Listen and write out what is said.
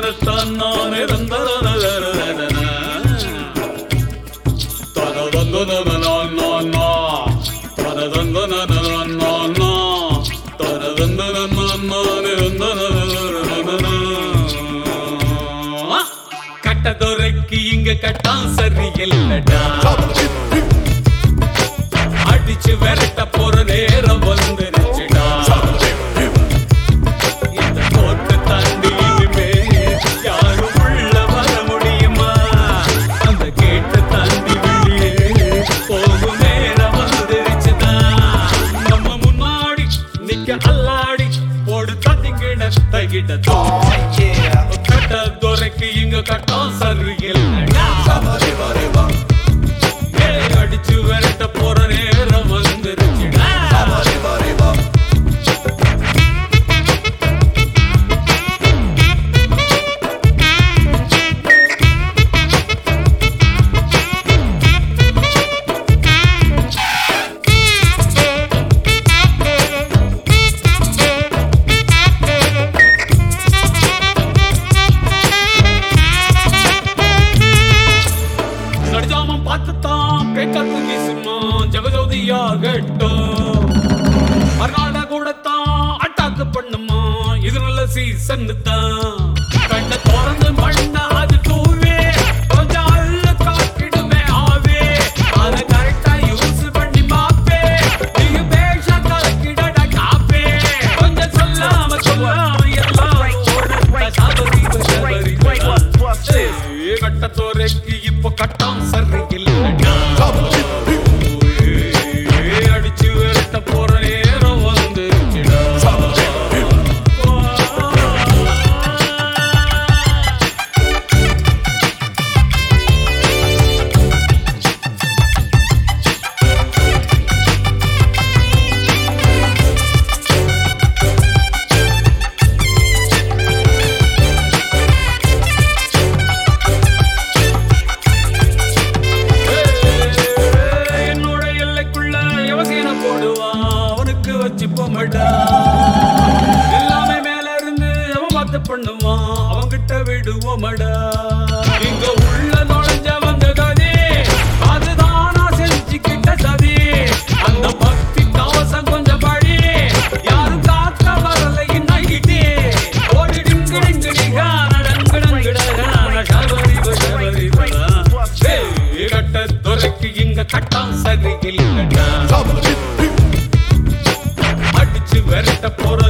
தனத்தான் நானே தந்தரனதரனதன. தனதந்தனனனனனனா. தனதந்தனனனனனனா. தனதந்தனனனனனே தந்தனனனனனனா. கட்டதுரைக்கு இங்க கட்டான் சரியில்லடா அடிச்சு விரட்ட போற நேரம் வந்துருச்சுடா இந்த கோட்டை தாண்டி இனிமே யாரும் உள்ள வர முடியுமா அந்த கேட்டை தாண்டி வெளியே போகும் நேரம் வந்துருச்சுடா நம்ம முன்னாடி நிக்க அல்லாடி போடு தட்டிங்கிட தகிட கட்ட துரைக்கு இங்க கட்டம் சரியில்லடா ஏய், அடிச்சு விரட்ட போற நேரம் வந்துருச்சுடா நடுஜாமம் பார்த்துத்தான் பேக்காத்து வீசுமா ஜெகஜோதியாகட்டும் மறுநாள் கூடத்தான் அட்டாக்கு பண்ணுமா இது நல்ல சீசன் தான் கண்ண திறந்து மண்ண அது தூவே கொஞ்சம் அள்ள காட்டிடுமே ஆவே அத கரெக்டா யூஸ் பண்ணி மாப்பே நீங்க பேஷா கலக்கிடட காப்பே கொஞ்சம் சொல்லாம சொல்லாம எல்லாம் ஓடட்ட சாபரி சபரி கட்டத்தோரைக்கு இப்போ கட்டம் சரியில்லடா அடிச்சு விரட்ட போற நேரம் வந்துருச்சுடா என்னோட எல்லைக்குள்ள யவசீன போடுவான் அவனுக்கு வச்சு பொம்மடா எல்லாமே மேல இருந்து அவன் பார்த்து பண்ணுவான் அவன்கிட்ட விடுவோமடா இங்க உள்ள நுழைஞ்சவங்க கதி அதுதான் நான் செஞ்சுக்கிட்ட சதி அந்த பக்தி கவசம் கொஞ்சம் படி யாரும் காக்க வரல இன்னைக்கிட்டே ஓடி டிங்கு டிங்கு டிகா நடங்கு டங்கு டகான சபரி சபரி கட்ட துறைக்கு இங்க கட்டம் சரியில்லடா அடிச்சு விரட்ட போற